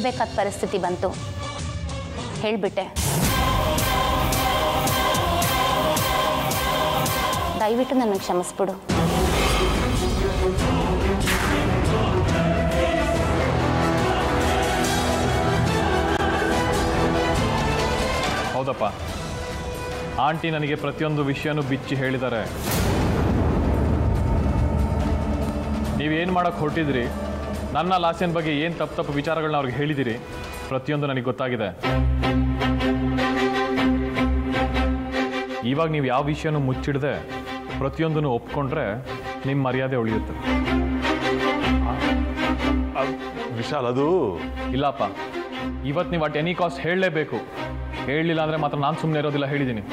ಹೇಳಬೇಕಾದ ಪರಿಸ್ಥಿತಿ ಬಂತು ಹೇಳಿಬಿಟ್ಟೆ ದಯವಿಟ್ಟು ನನಗೆ ಕ್ಷಮಿಸ್ಬಿಡು ಹೌದಪ್ಪ ಆಂಟಿ ನನಗೆ ಪ್ರತಿಯೊಂದು ವಿಷಯನೂ ಬಿಚ್ಚಿ ಹೇಳಿದ್ದಾರೆ ನೀವೇನು ಮಾಡಕ್ಕೆ ಹೊರಟಿದ್ರಿ ನನ್ನ ಲಾಸ್ಯನ ಬಗ್ಗೆ ಏನು ತಪ್ಪು ತಪ್ಪು ವಿಚಾರಗಳನ್ನ ಅವ್ರಿಗೆ ಹೇಳಿದಿರಿ ಪ್ರತಿಯೊಂದು ನನಗೆ ಗೊತ್ತಾಗಿದೆ ಇವಾಗ ನೀವು ಯಾವ ವಿಷಯನೂ ಮುಚ್ಚಿಡದೆ ಪ್ರತಿಯೊಂದನ್ನು ಒಪ್ಕೊಂಡ್ರೆ ನಿಮ್ಮ ಮರ್ಯಾದೆ ಉಳಿಯುತ್ತೆ ಅದ್- ವಿಶಾಲ್ ಅದು ಇಲ್ಲಪ್ಪ ಇವತ್ತು ನೀವು ಅಟ್ ಎನಿ ಕಾಸ್ಟ್ ಹೇಳಲೇಬೇಕು ಹೇಳಲಿಲ್ಲ ಅಂದರೆ ಮಾತ್ರ ನಾನು ಸುಮ್ಮನೆ ಇರೋದಿಲ್ಲ ಹೇಳಿದ್ದೀನಿ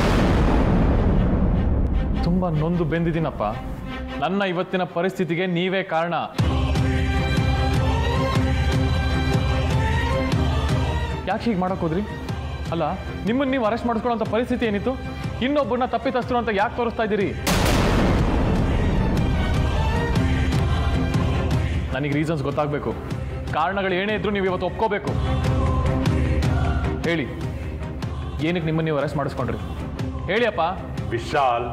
ತುಂಬ ನೊಂದು ಬೆಂದಿದ್ದೀನಪ್ಪ ನನ್ನ ಇವತ್ತಿನ ಪರಿಸ್ಥಿತಿಗೆ ನೀವೇ ಕಾರಣ ಯಾಕೆ ಹೀಗೆ ಮಾಡಕ್ ಹೋದ್ರಿ ಅಲ್ಲ ನಿಮ್ಮನ್ನು ನೀವು ಅರೆಸ್ಟ್ ಮಾಡಿಸ್ಕೊಳ್ಳೋಂಥ ಪರಿಸ್ಥಿತಿ ಏನಿತ್ತು ಇನ್ನೊಬ್ಬರನ್ನ ತಪ್ಪಿತಸ್ಥರು ಅಂತ ಯಾಕೆ ತೋರಿಸ್ತಾ ಇದ್ದೀರಿ ನನಗೆ ರೀಸನ್ಸ್ ಗೊತ್ತಾಗಬೇಕು ಕಾರಣಗಳು ಏನೇ ಇದ್ರೂ ನೀವು ಇವತ್ತು ಒಪ್ಕೋಬೇಕು ಹೇಳಿ ಏನಕ್ಕೆ ನಿಮ್ಮನ್ನು ನೀವು ಅರೆಸ್ಟ್ ಮಾಡಿಸ್ಕೊಂಡ್ರಿ ಹೇಳಿ ಅಪ್ಪ ವಿಶಾಲ್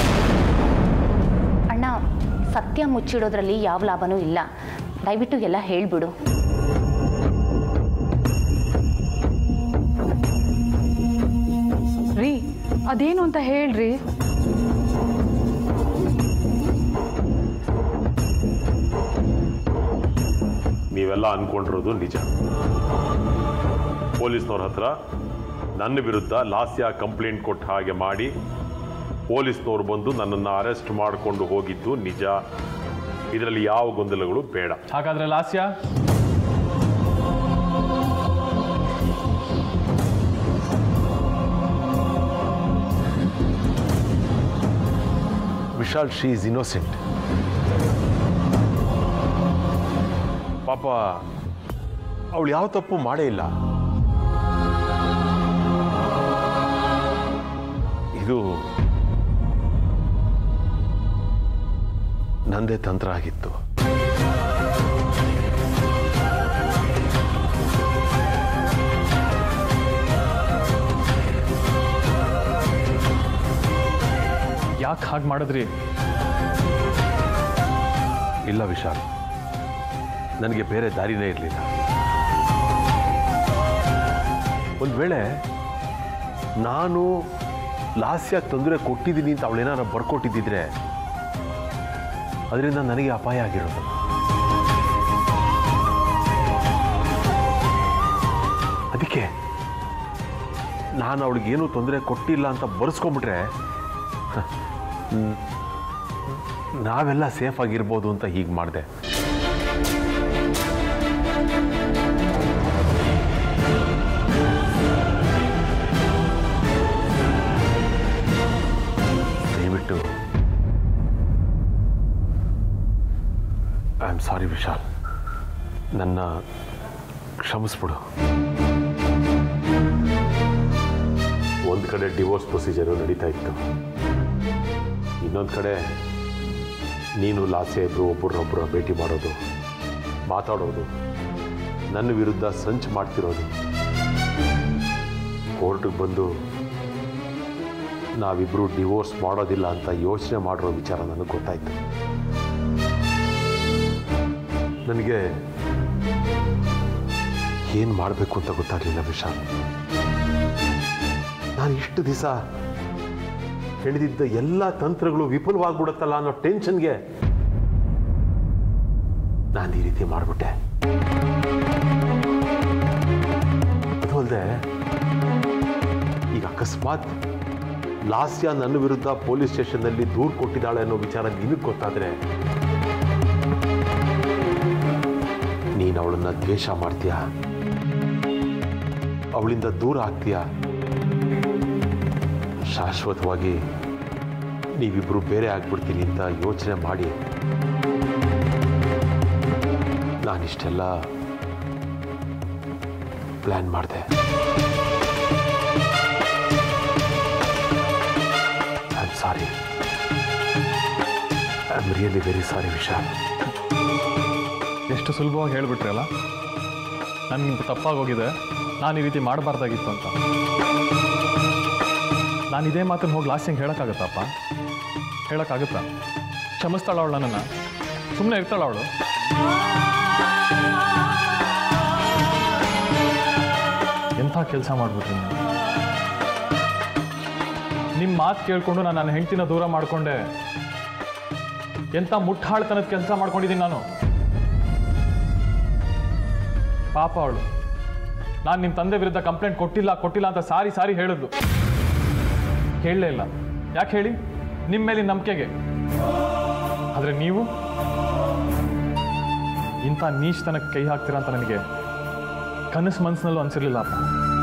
ಅಣ್ಣ ಸತ್ಯ ಮುಚ್ಚಿಡೋದ್ರಲ್ಲಿ ಯಾವ ಲಾಭನೂ ಇಲ್ಲ ದಯವಿಟ್ಟು ಎಲ್ಲ ಹೇಳಿಬಿಡು ರೀ ಅದೇನು ಅಂತ ಹೇಳ್ರಿ ನೀವೆಲ್ಲ ಅನ್ಕೊಂಡಿರೋದು ನಿಜ ಪೊಲೀಸ್ನವ್ರ ಹತ್ರ ನನ್ನ ವಿರುದ್ಧ ಲಾಸ್ಯ ಕಂಪ್ಲೇಂಟ್ ಕೊಟ್ಟ ಹಾಗೆ ಮಾಡಿ ಪೊಲೀಸ್ನವ್ರು ಬಂದು ನನ್ನನ್ನು ಅರೆಸ್ಟ್ ಮಾಡಿಕೊಂಡು ಹೋಗಿದ್ದು ನಿಜ ಇದರಲ್ಲಿ ಯಾವ ಗೊಂದಲಗಳು ಬೇಡ ಹಾಗಾದ್ರೆ Lasya Vishal she is innocent ಪಾಪ ಅವಳು ಯಾವ ತಪ್ಪು ಮಾಡೇ ಇಲ್ಲ ಇದು ನಂದೇ ತಂತ್ರ ಆಗಿತ್ತು ಯಾಕೆ ಹಾಗೆ ಮಾಡಿದ್ರಿ ಇಲ್ಲ ವಿಶಾಲ್ ನನಗೆ ಬೇರೆ ದಾರಿನೇ ಇರಲಿಲ್ಲ ಒಂದು ವೇಳೆ ನಾನು ಲಾಸ್ಯ ತೊಂದರೆ ಕೊಟ್ಟಿದ್ದೀನಿ ಅಂತ ಅವಳೇನಾರ ಬರ್ಕೊಟ್ಟಿದ್ದಿದ್ರೆ ಅದರಿಂದ ನನಗೆ ಅಪಾಯ ಆಗಿರೋದು ಅದಕ್ಕೆ ನಾನು ಅವಳಿಗೇನು ತೊಂದರೆ ಕೊಟ್ಟಿಲ್ಲ ಅಂತ ಬರ್ಸ್ಕೊಂಬಿಟ್ರೆ ಹ, ನ್- ನಾವೆಲ್ಲ ಸೇಫ್ ಆಗಿರ್ಬೋದು ಅಂತ ಹೀಗೆ ಮಾಡಿದೆ ದಯವಿಟ್ಟು ಐ ಆಮ್ ಸಾರಿ ವಿಶಾಲ್ ನನ್ನ ಕ್ಷಮಿಸ್ಬಿಡು ಒಂದು ಕಡೆ ಡಿವೋರ್ಸ್ ಪ್ರೊಸೀಜರು ನಡೀತಾ ಇತ್ತು ಇನ್ನೊಂದು ಕಡೆ ನೀನು ಲಾಸ್ಯ ಇಬ್ಬರು ಒಬ್ಬರನ್ನೊಬ್ಬರು ಭೇಟಿ ಮಾಡೋದು ಮಾತಾಡೋದು ನನ್ನ ವಿರುದ್ಧ ಸಂಚು ಮಾಡ್ತಿರೋದು ಕೋರ್ಟಿಗೆ ಬಂದು ನಾವಿಬ್ಬರು ಡಿವೋರ್ಸ್ ಮಾಡೋದಿಲ್ಲ ಅಂತ ಯೋಚನೆ ಮಾಡಿರೋ ವಿಚಾರ ನನಗೆ ಗೊತ್ತಾಯ್ತು ನನಗೆ ಏನು ಮಾಡಬೇಕು ಅಂತ ಗೊತ್ತಾಗಲಿಲ್ಲ ವಿಶಾಲ್ ನಾನು ಇಷ್ಟು ದಿವಸ ಹಿಡಿದಿದ್ದ ಎಲ್ಲ ತಂತ್ರಗಳು ವಿಫಲವಾಗ್ಬಿಡುತ್ತಲ್ಲ ಅನ್ನೋ ಟೆನ್ಷನ್ಗೆ ನಾನು ಈ ರೀತಿ ಮಾಡಿಬಿಟ್ಟೆ ಅದು ಅಲ್ಲದೆ ಈಗ ಅಕಸ್ಮಾತ್ ಲಾಸ್ಯ ನನ್ನ ವಿರುದ್ಧ ಪೊಲೀಸ್ ಸ್ಟೇಷನ್ನಲ್ಲಿ ದೂರು ಕೊಟ್ಟಿದ್ದಾಳೆ ಅನ್ನೋ ವಿಚಾರ ನಿನಗೆ ಗೊತ್ತಾದ್ರೆ ನೀನು ಅವಳನ್ನ ದ್ವೇಷ ಮಾಡ್ತೀಯ ಅವಳಿಂದ ದೂರ ಆಗ್ತೀಯ ಶಾಶ್ವತವಾಗಿ ನೀವಿಬ್ರು ಬೇರೆ ಆಗ್ಬಿಡ್ತೀನಿ ಅಂತ ಯೋಚನೆ ಮಾಡಿ ನಾನಿಷ್ಟೆಲ್ಲ ಪ್ಲ್ಯಾನ್ ಮಾಡಿದೆ I am sorry I am really very sorry Vishal ಎಷ್ಟು ಸುಲಭವಾಗಿ ಹೇಳ್ಬಿಟ್ರಿ ಅಲ್ಲ ನನಗೆ ತಪ್ಪಾಗೋಗಿದೆ ನಾನು ಈ ರೀತಿ ಮಾಡಬಾರ್ದಾಗಿತ್ತು ಅಂತ ನಾನು ಇದೇ ಮಾತನ್ನು ಹೋಗಿ ಲಾಸ್ಟಿಂಗ್ ಹೇಳೋಕ್ಕಾಗತ್ತಪ್ಪ ಹೇಳೋಕ್ಕಾಗುತ್ತಾ ಕ್ಷಮಿಸ್ತಾಳ ಅವಳು ನನ್ನನ್ನು ಸುಮ್ಮನೆ ಇರ್ತಾಳ ಅವಳು ಎಂಥ ಕೆಲಸ ಮಾಡ್ಬಿಟ್ರಿ ನೀವು ನಿಮ್ಮ ಮಾತು ಕೇಳಿಕೊಂಡು ನಾನು ನನ್ನ ಹೆಂಡತಿನ ದೂರ ಮಾಡಿಕೊಂಡೆ ಎಂಥ ಮುಟ್ಟಾಳ್ತನದ ಕೆಲಸ ಮಾಡ್ಕೊಂಡಿದ್ದೀನಿ ನಾನು ಪಾಪ ಅವಳು ನಾನು ನಿಮ್ಮ ತಂದೆ ವಿರುದ್ಧ ಕಂಪ್ಲೇಂಟ್ ಕೊಟ್ಟಿಲ್ಲ ಕೊಟ್ಟಿಲ್ಲ ಅಂತ ಸಾರಿ ಸಾರಿ ಹೇಳಿದ್ಲು ಕೇಳಲೇ ಇಲ್ಲ ಯಾಕೆ ಹೇಳಿ ನಿಮ್ಮ ಮೇಲಿನ ನಂಬಿಕೆಗೆ ಆದರೆ ನೀವು ಇಂಥ ನೀಚ್ತನಕ್ಕೆ ಕೈ ಹಾಕ್ತೀರಾ ಅಂತ ನನಗೆ ಕನಸು ಮನಸ್ಸಿನಲ್ಲೂ ಅನ್ಸಿರ್ಲಿಲ್ಲ ಅಪ್ಪ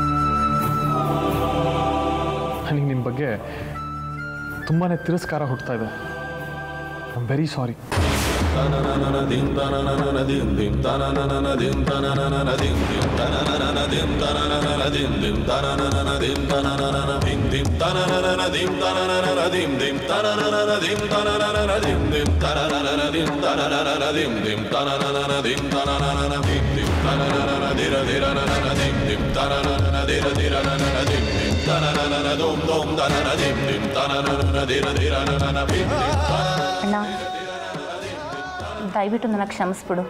ನನಗೆ ನಿಮ್ಮ ಬಗ್ಗೆ ತುಂಬಾ ತಿರಸ್ಕಾರ ಹುಟ್ತಾ ಇದೆ ಐ ಆಮ್ ವೆರಿ ಸಾರಿ ಅಣ್ಣ ದಯವಿಟ್ಟು ನನಗೆ ಕ್ಷಮಿಸ್ಬಿಡು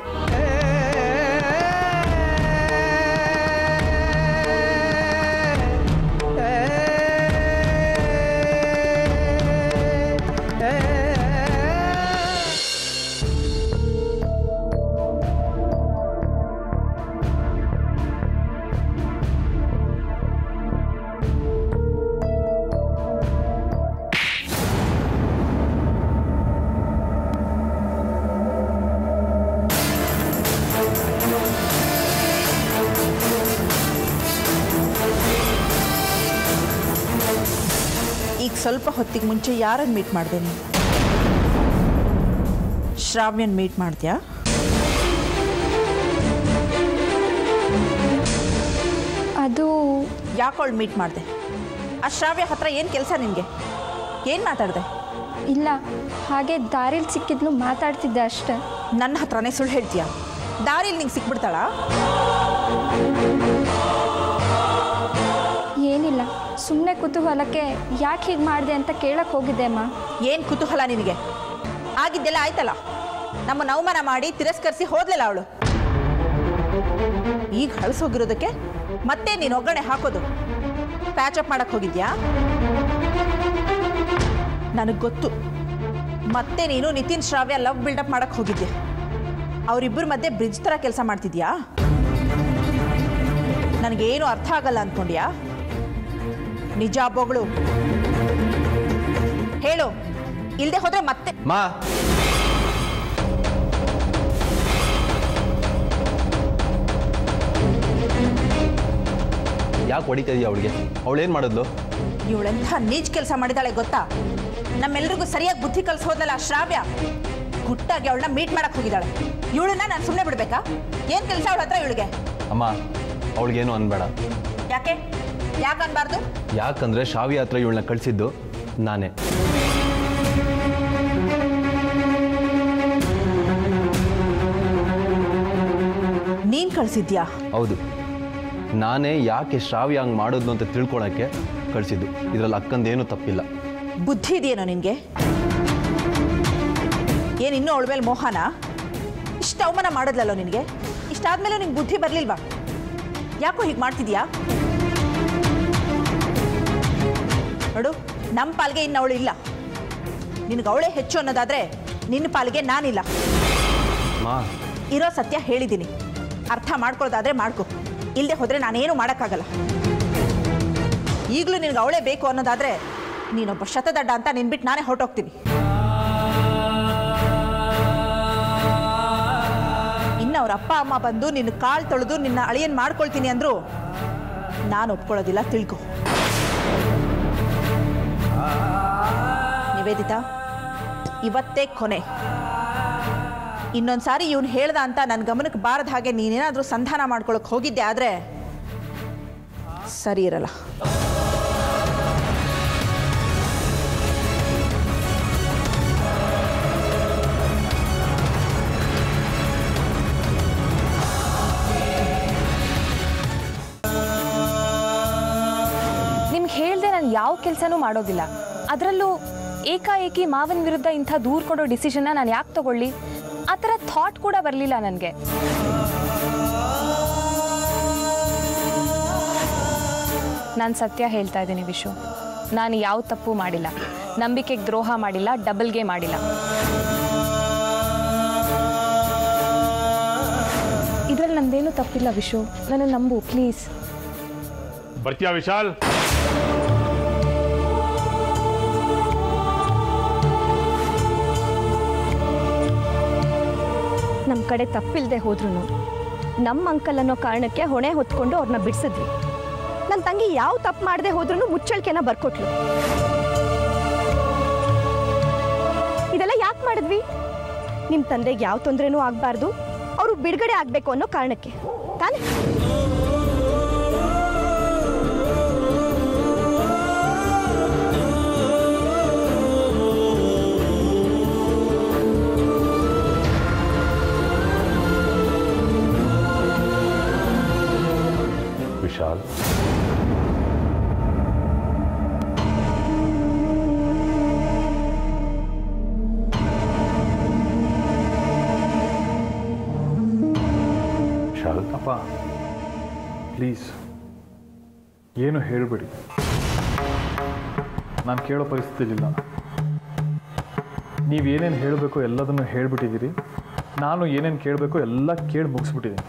ಈಗ ಸ್ವಲ್ಪ ಹೊತ್ತಿಗೆ ಮುಂಚೆ ಯಾರನ್ನು ಮೀಟ್ ಮಾಡಿದೆ ನೀನು ಶ್ರಾವ್ಯನ್ ಮೀಟ್ ಮಾಡ್ತೀಯಾ ಅದು ಯಾಕೋಳು ಮೀಟ್ ಮಾಡಿದೆ ಆ ಶ್ರಾವ್ಯ ಹತ್ರ ಏನು ಕೆಲಸ ನಿನಗೆ ಏನು ಮಾತಾಡಿದೆ ಇಲ್ಲ ಹಾಗೆ ದಾರಿಲಿ ಸಿಕ್ಕಿದ್ಲು ಮಾತಾಡ್ತಿದ್ದೆ ಅಷ್ಟೆ ನನ್ನ ಹತ್ರನೇ ಸುಳ್ಳು ಹೇಳ್ತೀಯಾ ದಾರಿಲಿ ನಿಂಗೆ ಸಿಕ್ಬಿಡ್ತಾಳಾ ಏನಿಲ್ಲ ಸುಮ್ಮನೆ ಕುತೂಹಲಕ್ಕೆ ಯಾಕೆ ಹೀಗೆ ಮಾಡಿದೆ ಅಂತ ಕೇಳಕ್ಕೆ ಹೋಗಿದ್ದೆ ಅಮ್ಮ ಏನು ಕುತೂಹಲ ನಿನಗೆ ಆಗಿದ್ದೆಲ್ಲ ಆಯ್ತಲ್ಲ ನಮ್ಮ ಅವಮಾನ ಮಾಡಿ ತಿರಸ್ಕರಿಸಿ ಹೋದ್ಲಲ್ಲ ಅವಳು ಈಗ ಹಳಸೋಗಿರೋದಕ್ಕೆ ಮತ್ತೆ ನೀನು ಒಗ್ಗರಣೆ ಹಾಕೋದು ಪ್ಯಾಚಪ್ ಮಾಡಕ್ಕೆ ಹೋಗಿದ್ಯಾ ನನಗೆ ಗೊತ್ತು ಮತ್ತೆ ನೀನು ನಿತಿನ್ ಶ್ರಾವ್ಯ ಲವ್ ಬಿಲ್ಡಪ್ ಮಾಡಕ್ಕೆ ಹೋಗಿದ್ಯಾ ಅವರಿಬ್ಬರ ಮಧ್ಯೆ ಬ್ರಿಡ್ಜ್ ಥರ ಕೆಲಸ ಮಾಡ್ತಿದ್ಯಾ ನನಗೇನು ಅರ್ಥ ಆಗಲ್ಲ ಅಂದ್ಕೊಂಡ್ಯಾ ನಿಜ ಬೊಗಳು ಹೇಳು ಇಲ್ಲದೆ ಹೋದ್ರೆ ಮತ್ತೆ ಮಾ ಯಾಕೆ ಹೊಡಿತಾ ಇದೀಯ ಅವಳಿಗೆ ಅವಳೇನು ಮಾಡಿದ್ಲು ಇವಳೆಂಥ ನೀಚ್ ಕೆಲಸ ಮಾಡಿದಾಳೆ ಗೊತ್ತಾ ನಮ್ಮೆಲ್ರಿಗೂ ಸರಿಯಾಗಿ ಬುದ್ಧಿ ಕಲಿಸೋದಲ್ಲ ಶ್ರಾವ್ಯ ಗುಟ್ಟಾಗಿ ಅವಳನ್ನ ಮೀಟ್ ಮಾಡಕ್ ಹೋಗಿದ್ದಾಳೆ ಇವಳನ್ನ ನಾನು ಸುಮ್ಮನೆ ಬಿಡ್ಬೇಕಾ ಏನ್ ಕೆಲಸ ಅವಳ ಹತ್ರ ಇವಳಿಗೆ ಅಮ್ಮ ಅವಳಿಗೇನು ಅನ್ಬೇಡ ಯಾಕೆ ಯಾಕೆ ಅನ್ಬಾರ್ದು ಯಾಕಂದ್ರೆ ಶಾವಿ ಹತ್ರ ಇವಳನ್ನ ಕಳಿಸಿದ್ದು ನಾನೇ ನೀನ್ ಕಳ್ಸಿದ್ಯಾ ಹೌದು ನಾನೇ ಯಾಕೆ ಶ್ರಾವ್ಯ ಹಂಗೆ ಮಾಡಿದ್ಲು ಅಂತ ತಿಳ್ಕೊಳಕ್ಕೆ ಕಳಿಸಿದ್ದು ಇದರಲ್ಲಿ ಅಕ್ಕಂದೇನು ತಪ್ಪಿಲ್ಲ ಬುದ್ಧಿ ಇದೆಯೇನೋ ನಿನ್ಗೆ ಏನ್ ಇನ್ನೂ ಅವಳ ಮೇಲೆ ಮೋಹನ ಇಷ್ಟು ಅವಮಾನ ಮಾಡಿದ್ಲಲ್ಲೋ ನಿನಗೆ ಇಷ್ಟಾದ್ಮೇಲೆ ನಿಂಗೆ ಬುದ್ಧಿ ಬರ್ಲಿಲ್ವಾ ಯಾಕೋ ಹೀಗೆ ಮಾಡ್ತಿದ್ಯಾ ನೋಡು ನಮ್ಮ ಪಾಲ್ಗೆ ಇನ್ನು ಅವಳು ಇಲ್ಲ ನಿನಗೆ ಅವಳೇ ಹೆಚ್ಚು ಅನ್ನೋದಾದ್ರೆ ನಿನ್ನ ಪಾಲಿಗೆ ನಾನಿಲ್ಲ ಮಾ ಇರೋ ಸತ್ಯ ಹೇಳಿದ್ದೀನಿ ಅರ್ಥ ಮಾಡ್ಕೊಳ್ಳೋದಾದ್ರೆ ಮಾಡ್ಕೊ ಇಲ್ಲದೆ ಹೋದ್ರೆ ನಾನೇನು ಮಾಡೋಕ್ಕಾಗಲ್ಲ ಈಗಲೂ ನಿನಗೆ ಅವಳೇ ಬೇಕು ಅನ್ನೋದಾದ್ರೆ ನೀನೊಬ್ಬ ಶತದಡ್ಡ ಅಂತ ನಿನ್ಬಿಟ್ಟು ನಾನೇ ಹೊರಟೋಗ್ತೀನಿ ಇನ್ನು ಅವ್ರ ಅಪ್ಪ ಅಮ್ಮ ಬಂದು ನಿನ್ನ ಕಾಲು ತೊಳೆದು ನಿನ್ನ ಅಳಿಯನ್ ಮಾಡ್ಕೊಳ್ತೀನಿ ಅಂದ್ರು ನಾನು ಒಪ್ಕೊಳ್ಳೋದಿಲ್ಲ ತಿಳ್ಕೊ ನಿವೇದಿತಾ ಇವತ್ತೇ ಕೊನೆ ಇನ್ನೊಂದು ಸಾರಿ ಇವನು ಹೇಳ್ದ ಅಂತ ನನ್ನ ಗಮನಕ್ಕೆ ಬಾರದ ಹಾಗೆ ನೀನೇನಾದರೂ ಸಂಧಾನ ಮಾಡ್ಕೊಳಕ್ಕೆ ಹೋಗಿದ್ದೆ ಆದರೆ ಸರಿ ಇರಲ್ಲ ಯಾವ ಕೆಲಸನೂ ಮಾಡೋದಿಲ್ಲ ಅದರಲ್ಲೂ ಏಕಾಏಕಿ ಮಾವನ ವಿರುದ್ಧ ಇಂಥ ದೂರ ಕೊಡೋ ಡಿಸಿಷನ್ನ ನಾನು ಯಾಕೆ ತಗೊಳ್ಳಿ ಆ ಥರ ಥಾಟ್ ಕೂಡ ಬರಲಿಲ್ಲ ನನಗೆ ನಾನು ಸತ್ಯ ಹೇಳ್ತಾ ಇದ್ದೀನಿ ವಿಶು ನಾನು ಯಾವ ತಪ್ಪು ಮಾಡಿಲ್ಲ ನಂಬಿಕೆಗೆ ದ್ರೋಹ ಮಾಡಿಲ್ಲ ಡಬಲ್ಗೆ ಮಾಡಿಲ್ಲ ಇದರಲ್ಲಿ ನಂದೇನು ತಪ್ಪಿಲ್ಲ ವಿಶು ನನ್ನ ನಂಬು ಪ್ಲೀಸ್ ಬರ್ತೀಯಾ ವಿಶಾಲ್ ನಮ್ಮ ಕಡೆ ತಪ್ಪಿಲ್ಲದೆ ಹೋದ್ರೂ ನಮ್ಮ ಅಂಕಲ್ ಅನ್ನೋ ಕಾರಣಕ್ಕೆ ಹೊಣೆ ಹೊತ್ಕೊಂಡು ಅವ್ರನ್ನ ಬಿಡಿಸಿದ್ವಿ ನನ್ನ ತಂಗಿ ಯಾವ ತಪ್ಪು ಮಾಡದೆ ಹೋದ್ರೂ ಮುಚ್ಚಳಿಕೆನ ಬರ್ಕೊಟ್ಲು ಇದೆಲ್ಲ ಯಾಕೆ ಮಾಡಿದ್ವಿ ನಿಮ್ಮ ತಂದೆಗೆ ಯಾವ ತೊಂದರೆನೂ ಆಗಬಾರ್ದು ಅವರು ಬಿಡುಗಡೆ ಆಗಬೇಕು ಅನ್ನೋ ಕಾರಣಕ್ಕೆ ತಾನೇ ವಿಶಾಲ್ ವಿಶಾಲ್ ಅಪ್ಪ ಪ್ಲೀಸ್ ಏನು ಹೇಳಬೇಡಿ ನಾನು ಕೇಳೋ ಪರಿಸ್ಥಿತಿಲಿಲ್ಲ ನೀವೇನೇನು ಹೇಳಬೇಕು ಎಲ್ಲದನ್ನು ಹೇಳ್ಬಿಟ್ಟಿದ್ದೀರಿ ನಾನು ಏನೇನು ಕೇಳಬೇಕು ಎಲ್ಲ ಕೇಳಿ ಮುಗಿಸ್ಬಿಟ್ಟಿದ್ದೀನಿ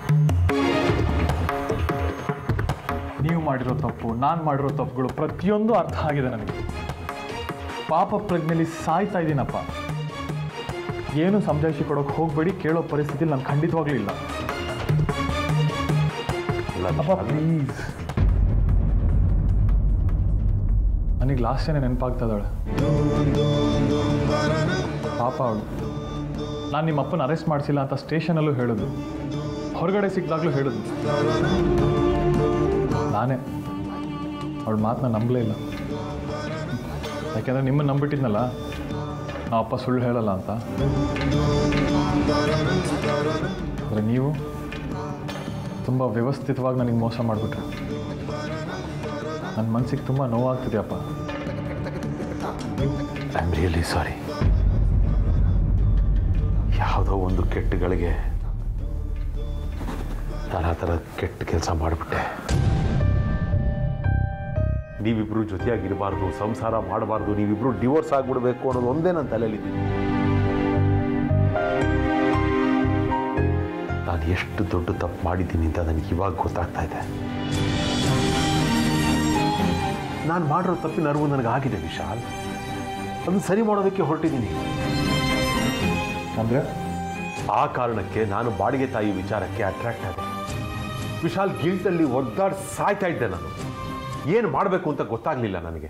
ನೀವು ಮಾಡಿರೋ ತಪ್ಪು ನಾನು ಮಾಡಿರೋ ತಪ್ಪುಗಳು ಪ್ರತಿಯೊಂದು ಅರ್ಥ ಆಗಿದೆ ನನಗೆ ಪಾಪ ಪ್ರಜ್ಞೆಲಿ ಸಾಯ್ತಾ ಇದ್ದೀನಪ್ಪ ಏನು ಸಮಜಾಯಿಷಿ ಕೊಡೋಕೆ ಹೋಗಬೇಡಿ ಕೇಳೋ ಪರಿಸ್ಥಿತಿ ನಾನು ಖಂಡಿತವಾಗ್ಲೂ ಇಲ್ಲ ಇಲ್ಲ ಅಪ್ಪ ವಿಶಾಲ್. ಪ್ಲೀಸ್ ನನಗೆ ಲಾಸ್ಟ್ ಏನೇ ನೆನಪಾಗ್ತಾ ಇದ್ದಾಳೆ ಪಾಪ ಅವಳು ನಾನು ನಿಮ್ಮ ಅಪ್ಪನ ಅರೆಸ್ಟ್ ಮಾಡಿಸಿಲ್ಲ ಅಂತ ಸ್ಟೇಷನಲ್ಲೂ ಹೇಳಿದ್ರು ಹೊರಗಡೆ ಸಿಕ್ಕಿದಾಗಲೂ ಹೇಳಿದ್ರು ನಾನೇ ಅವಳ ಮಾತನ್ನ ನಂಬಲೇ ಇಲ್ಲ ಯಾಕೆಂದರೆ ನಿಮ್ಮನ್ನು ನಂಬಿಟ್ಟಿದ್ನಲ್ಲ ನಾವು ಅಪ್ಪ ಸುಳ್ಳು ಹೇಳಲ್ಲ ಅಂತ ಆದರೆ ನೀವು ತುಂಬ ವ್ಯವಸ್ಥಿತವಾಗಿ ನನಗೆ ಮೋಸ ಮಾಡಿಬಿಟ್ರೆ ನನ್ನ ಮನಸ್ಸಿಗೆ ತುಂಬ ನೋವಾಗ್ತಿದೆಯಪ್ಪ ಐ ಆಮ್ ರಿಯಲಿ ಸಾರಿ ಯಾವುದೋ ಒಂದು ಕೆಟ್ಟಗಳಿಗೆ ನಾನು ಆ ಥರ ಕೆಟ್ಟ ಕೆಲಸ ಮಾಡಿಬಿಟ್ಟೆ ನೀವಿಬ್ರು ಜೊತೆಯಾಗಿರಬಾರ್ದು ಸಂಸಾರ ಮಾಡಬಾರ್ದು ನೀವಿಬ್ರು ಡಿವೋರ್ಸ್ ಆಗಿಬಿಡ್ಬೇಕು ಅನ್ನೋದು ಒಂದೇ ನನ್ನ ತಲೆಯಲ್ಲಿದ್ದೀನಿ ನಾನು ಎಷ್ಟು ದೊಡ್ಡ ತಪ್ಪು ಮಾಡಿದ್ದೀನಿ ಅಂತ ನನಗೆ ಇವಾಗ ಗೊತ್ತಾಗ್ತಾ ಇದೆ ನಾನು ಮಾಡಿರೋ ತಪ್ಪಿನ ಅರಿವು ನನಗಾಗಿದೆ ವಿಶಾಲ್ ಅದನ್ನು ಸರಿ ಮಾಡೋದಕ್ಕೆ ಹೊರಟಿದ್ದೀನಿ ಅಂದರೆ ಆ ಕಾರಣಕ್ಕೆ ನಾನು ಬಾಡಿಗೆ ತಾಯಿ ವಿಚಾರಕ್ಕೆ ಅಟ್ರಾಕ್ಟ್ ಆದೆ ವಿಶಾಲ್ ಗಿಲ್ಟಲ್ಲಿ ಒದ್ದಾಡಿ ಸಾಯ್ತಾ ಇದ್ದೆ ನಾನು ಏನು ಮಾಡಬೇಕು ಅಂತ ಗೊತ್ತಾಗ್ಲಿಲ್ಲ ನನಗೆ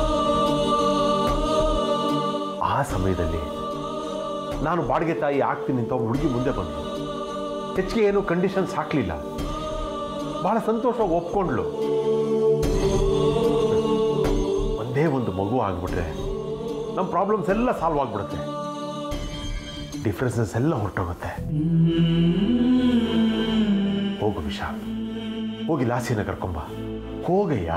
ಆ ಸಮಯದಲ್ಲಿ ನಾನು ಬಾಡಿಗೆ ತಾಯಿ ಆಗ್ತೀನಿ ಅಂತ ಒಬ್ಬ ಹುಡುಗಿ ಮುಂದೆ ಬಂದು ಹೆಚ್ಚಿಗೆ ಏನು ಕಂಡೀಷನ್ಸ್ ಹಾಕಲಿಲ್ಲ ಬಹಳ ಸಂತೋಷವಾಗಿ ಒಪ್ಕೊಂಡ್ಲು ಒಂದೇ ಒಂದು ಮಗು ಆಗ್ಬಿಟ್ರೆ ನಮ್ಮ ಪ್ರಾಬ್ಲಮ್ಸ್ ಎಲ್ಲ ಸಾಲ್ವ್ ಆಗ್ಬಿಡುತ್ತೆ ಡಿಫ್ರೆನ್ಸಸ್ ಎಲ್ಲ ಹೊರಟೋಗುತ್ತೆ ಹೋಗು ವಿಶಾಲ್ ಹೋಗಿ ಲಾಸಿನ ಕರ್ಕೊಂಬ ಹೋಗಯ್ಯ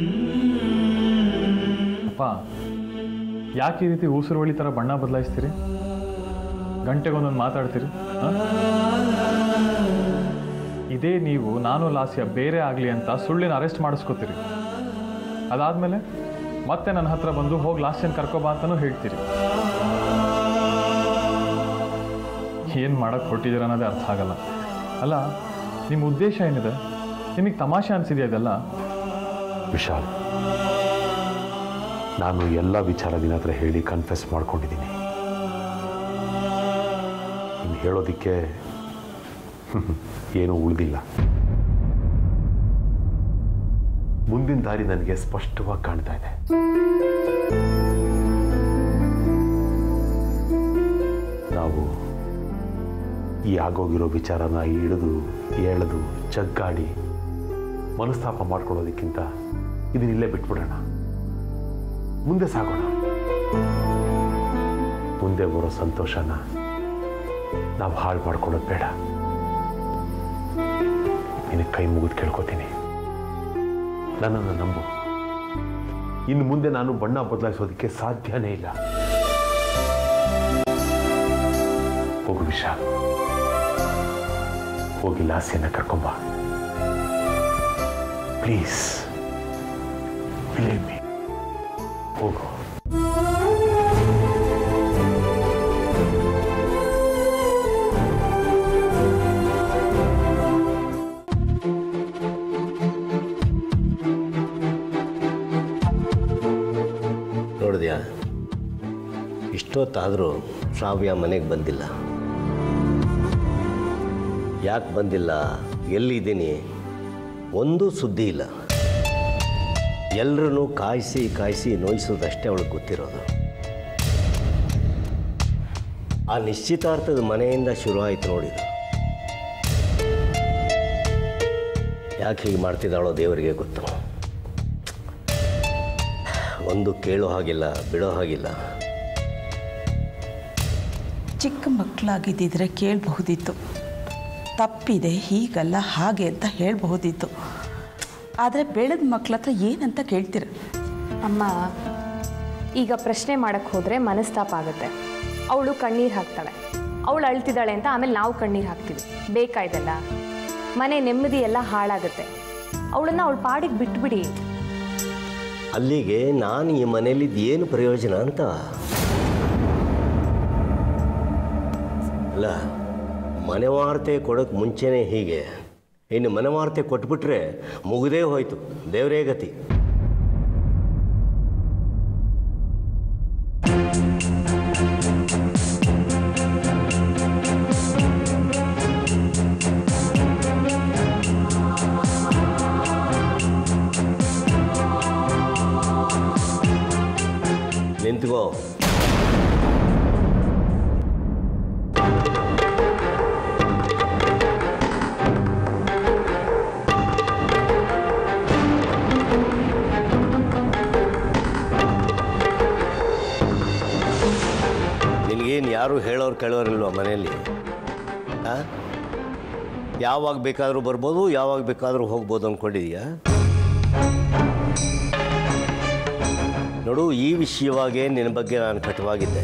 ಅಪ್ಪ ಯಾಕೆ ಈ ರೀತಿ ಊಸುರುವಳಿ ಥರ ಬಣ್ಣ ಬದಲಾಯಿಸ್ತೀರಿ ಗಂಟೆಗೊಂದೊಂದು ಮಾತಾಡ್ತೀರಿ ಆ? ಇದೇ ನೀವು ನಾನು ಲಾಸ್ಯ ಬೇರೆ ಆಗಲಿ ಅಂತ ಸುಳ್ಳಿನ ಅರೆಸ್ಟ್ ಮಾಡಿಸ್ಕೋತೀರಿ ಅದಾದಮೇಲೆ ಮತ್ತೆ ನನ್ನ ಹತ್ರ ಬಂದು ಹೋಗಿ ಲಾಸ್ಯನ ಕರ್ಕೊಬಾ ಅಂತಲೂ ಹೇಳ್ತೀರಿ ಏನು ಮಾಡಕ್ಕೆ ಹೊರಟಿದ್ದೀರ ಅನ್ನೋದೇ ಅರ್ಥ ಆಗಲ್ಲ ಅಲ್ಲ ನಿಮ್ಮ ಉದ್ದೇಶ ಏನಿದೆ ನಿಮಗೆ ತಮಾಷೆ ಅನಿಸಿದೆಯಾ ಇದೆಲ್ಲ ವಿಶಾಲ್ ನಾನು ಎಲ್ಲ ವಿಚಾರ ನಿನ್ನ ಹತ್ರ ಹೇಳಿ ಕನ್ಫೆಸ್ ಮಾಡ್ಕೊಂಡಿದ್ದೀನಿ ಇನ್ನು ಹೇಳೋದಕ್ಕೆ ಏನೂ ಉಳಿದಿಲ್ಲ ಮುಂದಿನ ದಾರಿ ನನಗೆ ಸ್ಪಷ್ಟವಾಗಿ ಕಾಣ್ತಾ ಇದೆ ನಾವು ಈ ಆಗೋಗಿರೋ ವಿಚಾರನ ಹಿಡಿದು ಎಳೆದು ಜಗ್ಗಾಡಿ ಮನಸ್ತಾಪ ಮಾಡ್ಕೊಳ್ಳೋದಕ್ಕಿಂತ ಇದನ್ನಿಲ್ಲೇ ಬಿಟ್ಬಿಡೋಣ ಮುಂದೆ ಸಾಗೋಣ ಮುಂದೆ ಬರೋ ಸಂತೋಷನ ನಾವು ಹಾಳು ಮಾಡ್ಕೊಳ್ಳೋದು ಬೇಡ ನಿನಗೆ ಕೈ ಮುಗಿದು ಕೇಳ್ಕೊತೀನಿ ನನ್ನನ್ನು ನಂಬು ಇನ್ನು ಮುಂದೆ ನಾನು ಬಣ್ಣ ಬದಲಾಯಿಸೋದಕ್ಕೆ ಸಾಧ್ಯನೇ ಇಲ್ಲ ಹೋಗು ವಿಶಾಲ್ ಹೋಗಿ ಲಾಸ್ಯನ ಕರ್ಕೊಂಬ ಪ್ಲೀಸ್ ಬಿಲೀವ್ ಮೀ ಹೋಗು ನೋಡಿದ್ಯಾ ಇಷ್ಟೊತ್ತಾದರೂ ಶ್ರಾವ್ಯ ಮನೆಗೆ ಬಂದಿಲ್ಲ ಯಾಕೆ ಬಂದಿಲ್ಲ ಎಲ್ಲಿದ್ದೀನಿ ಒಂದು ಸುದ್ದಿ ಇಲ್ಲ ಎಲ್ಲರೂ ಕಾಯಿಸಿ ಕಾಯಿಸಿ ನೋಯಿಸೋದಷ್ಟೇ ಅವಳಿಗೆ ಗೊತ್ತಿರೋದು ಆ ನಿಶ್ಚಿತಾರ್ಥದ ಮನೆಯಿಂದ ಶುರು ಆಯಿತು ನೋಡಿದು ಯಾಕೆ ಹೀಗೆ ಮಾಡ್ತಿದ್ದಾಳೋ ದೇವರಿಗೆ ಗೊತ್ತು ಒಂದು ಕೇಳೋ ಹಾಗಿಲ್ಲ ಬಿಡೋ ಹಾಗಿಲ್ಲ ಚಿಕ್ಕ ಮಕ್ಕಳಾಗಿದ್ದಿದ್ರೆ ಕೇಳಬಹುದಿತ್ತು ತಪ್ಪಿದೆ ಹೀಗಲ್ಲ ಹಾಗೆ ಅಂತ ಹೇಳಬಹುದಿತ್ತು ಆದರೆ ಬೆಳೆದ ಮಕ್ಳ ಹತ್ರ ಏನಂತ ಕೇಳ್ತೀರ ಅಮ್ಮ ಈಗ ಪ್ರಶ್ನೆ ಮಾಡಕ್ಕೆ ಹೋದರೆ ಮನಸ್ತಾಪ ಆಗುತ್ತೆ ಅವಳು ಕಣ್ಣೀರು ಹಾಕ್ತಾಳೆ ಅವಳು ಅಳ್ತಿದ್ದಾಳೆ ಅಂತ ಆಮೇಲೆ ನಾವು ಕಣ್ಣೀರು ಹಾಕ್ತೀವಿ ಬೇಕಾ ಇದೆಲ್ಲ ಮನೆ ನೆಮ್ಮದಿ ಎಲ್ಲ ಹಾಳಾಗುತ್ತೆ ಅವಳನ್ನ ಅವಳ ಪಾಡಿಗೆ ಬಿಟ್ಬಿಡಿ ಅಲ್ಲಿಗೆ ನಾನು ಈ ಮನೇಲಿದ್ದು ಏನು ಪ್ರಯೋಜನ ಅಂತ ಅಲ್ಲ ಮನೆವಾರ್ತೆ ಕೊಡೋಕ್ಕೆ ಮುಂಚೆನೇ ಹೀಗೆ ಇನ್ನು ಮನೆವಾರ್ತೆ ಕೊಟ್ಬಿಟ್ರೆ ಮುಗಿದೇ ಹೋಯ್ತು ದೇವರೇ ಗತಿ ನಿಂತ್ಕೋ ನಿನಗೇನು ಯಾರು ಹೇಳೋರು ಕೇಳೋರಿಲ್ವ ಮನೆಯಲ್ಲಿ ಆ? ಯಾವಾಗ ಬೇಕಾದರೂ ಬರ್ಬೋದು ಯಾವಾಗ ಬೇಕಾದರೂ ಹೋಗ್ಬೋದು ಅಂದ್ಕೊಂಡಿದೀಯಾ ನೋಡು ಈ ವಿಷಯವಾಗೇ ನಿನ್ನ ಬಗ್ಗೆ ನಾನು ಕಟವಾಗಿದ್ದೆ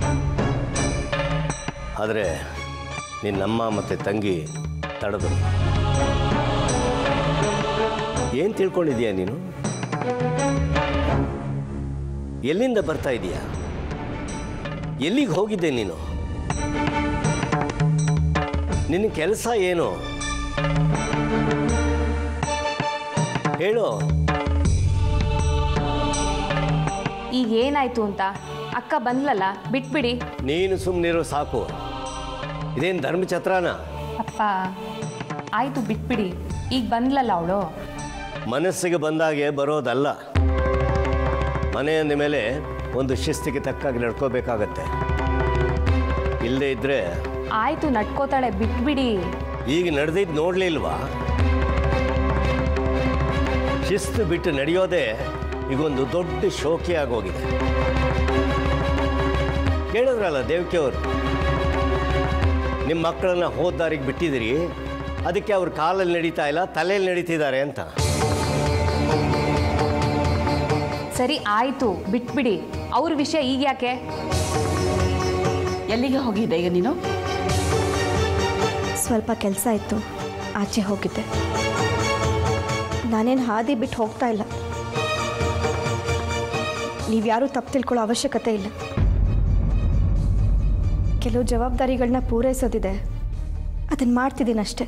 ಆದರೆ ನಿನ್ನಮ್ಮ ಮತ್ತು ತಂಗಿ ತಡೆದ್ರು ಏನು ತಿಳ್ಕೊಂಡಿದೀಯ ನೀನು ಎಲ್ಲಿಂದ ಬರ್ತಾ ಇದೀಯಾ ಎಲ್ಲಿಗೆ ಹೋಗಿದ್ದೆ ನೀನು ನಿನ್ನ ಕೆಲಸ ಏನು ಹೇಳು ಈಗ ಏನಾಯ್ತು ಅಂತ ಅಕ್ಕ ಬಂದ್ಲಲ್ಲ ಬಿಟ್ಬಿಡಿ ನೀನು ಸುಮ್ಮನಿರೋ ಸಾಕು ಇದೇನು ಧರ್ಮಛತ್ರನ ಅಪ್ಪ ಆಯ್ತು ಬಿಟ್ಬಿಡಿ ಈಗ ಬಂದ್ಲಲ್ಲ ಅವಳು ಮನಸ್ಸಿಗೆ ಬಂದಾಗೆ ಬರೋದಲ್ಲ ಮನೆ ಅಂದ ಮೇಲೆ ಒಂದು ಶಿಸ್ತಿಗೆ ತಕ್ಕಾಗಿ ನಡ್ಕೋಬೇಕಾಗತ್ತೆ ಇಲ್ಲದೇ ಇದ್ದರೆ ಆಯ್ತು ನಡ್ಕೋತಾಳೆ ಬಿಟ್ಬಿಡಿ ಈಗ ನಡೆದಿದ್ದು ನೋಡಲಿಲ್ವಾ ಶಿಸ್ತು ಬಿಟ್ಟು ನಡೆಯೋದೇ ಈಗೊಂದು ದೊಡ್ಡ ಶೋಕಿ ಆಗೋಗಿದೆ ಕೇಳಿದ್ರಲ್ಲ ದೇವಕಿ ಅವರು ನಿಮ್ಮ ಮಕ್ಕಳನ್ನ ಹೋದ ದಾರಿಗೆ ಬಿಟ್ಟಿದ್ದೀರಿ ಅದಕ್ಕೆ ಅವ್ರ ಕಾಲಲ್ಲಿ ನಡೀತಾ ಇಲ್ಲ ತಲೆಯಲ್ಲಿ ನಡೀತಿದ್ದಾರೆ ಅಂತ ಸರಿ ಆಯ್ತು ಬಿಟ್ಬಿಡಿ ಅವ್ರ ವಿಷಯ ಈಗ ಯಾಕೆ ಎಲ್ಲಿಗೆ ಹೋಗಿದ್ದೆ ಈಗ ನೀನು ಸ್ವಲ್ಪ ಕೆಲಸ ಇತ್ತು ಆಚೆ ಹೋಗಿದ್ದೆ ನಾನೇನು ಹಾದಿ ಬಿಟ್ಟು ಹೋಗ್ತಾ ಇಲ್ಲ ನೀವ್ಯಾರೂ ತಪ್ಪು ತಿಳ್ಕೊಳ್ಳೋ ಅವಶ್ಯಕತೆ ಇಲ್ಲ ಕೆಲವು ಜವಾಬ್ದಾರಿಗಳನ್ನ ಪೂರೈಸೋದಿದೆ ಅದನ್ನು ಮಾಡ್ತಿದ್ದೀನಿ ಅಷ್ಟೆ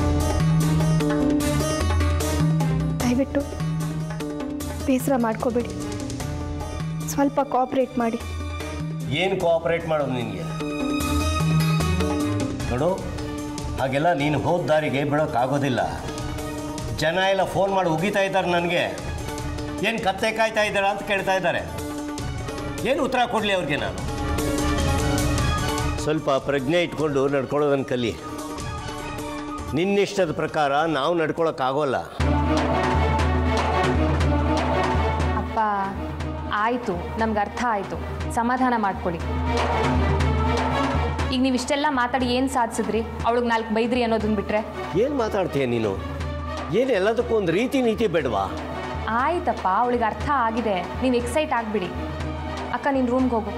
ದಯವಿಟ್ಟು ಬೇಸರ ಮಾಡ್ಕೋಬೇಡಿ ಸ್ವಲ್ಪ ಕೋಆಪ್ರೇಟ್ ಮಾಡಿ ಏನು ಕೋಆಪರೇಟ್ ಮಾಡೋದು ನಿನಗೆ ನೋಡು ಹಾಗೆಲ್ಲ ನೀನು ಹೋದ ದಾರಿಗೆ ಬಿಡೋಕ್ಕಾಗೋದಿಲ್ಲ ಜನ ಎಲ್ಲ ಫೋನ್ ಮಾಡಿ ಉಗಿತಾ ಇದ್ದಾರೆ ನನಗೆ ಏನು ಕತ್ತೆ ಕಾಯ್ತಾ ಇದ್ದಾರಾ ಅಂತ ಕೇಳ್ತಾ ಇದ್ದಾರೆ ಏನು ಉತ್ತರ ಕೊಡಲಿ ಅವ್ರಿಗೆ ನಾನು ಸ್ವಲ್ಪ ಪ್ರಜ್ಞೆ ಇಟ್ಕೊಂಡು ನಡ್ಕೊಳ್ಳೋದನ್ನು ಕಲಿ ನಿನ್ನಿಷ್ಟದ ಪ್ರಕಾರ ನಾವು ನಡ್ಕೊಳಕ್ಕಾಗೋಲ್ಲ ಅಪ್ಪ ಆಯಿತು ನಮ್ಗೆ ಅರ್ಥ ಆಯಿತು ಸಮಾಧಾನ ಮಾಡ್ಕೊಳ್ಳಿ ಈಗ ನೀವು ಇಷ್ಟೆಲ್ಲ ಮಾತಾಡಿ ಏನು ಸಾಧಿಸಿದ್ರಿ ಅವಳಿಗೆ ನಾಲ್ಕು ಬೈದ್ರಿ ಅನ್ನೋದನ್ನ ಬಿಟ್ರೆ ಏನು ಮಾತಾಡ್ತೀಯ ನೀನು ಏನು ಎಲ್ಲದಕ್ಕೂ ಒಂದು ರೀತಿ ನೀತಿ ಬೇಡವಾ ಆಯ್ತಪ್ಪ ಅವಳಿಗೆ ಅರ್ಥ ಆಗಿದೆ ನೀವು ಎಕ್ಸೈಟ್ ಆಗಿಬಿಡಿ ಅಕ್ಕ ನಿನ್ನ ರೂಮ್ಗೆ ಹೋಗು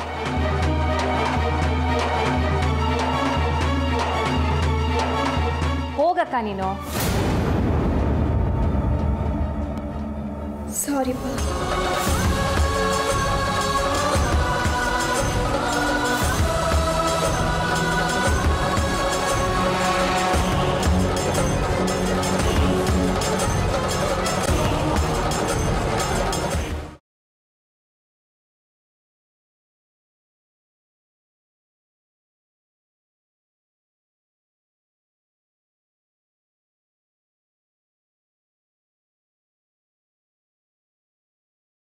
ಹೋಗಕ್ಕ ನೀನು ಸಾರಿ ಬಾ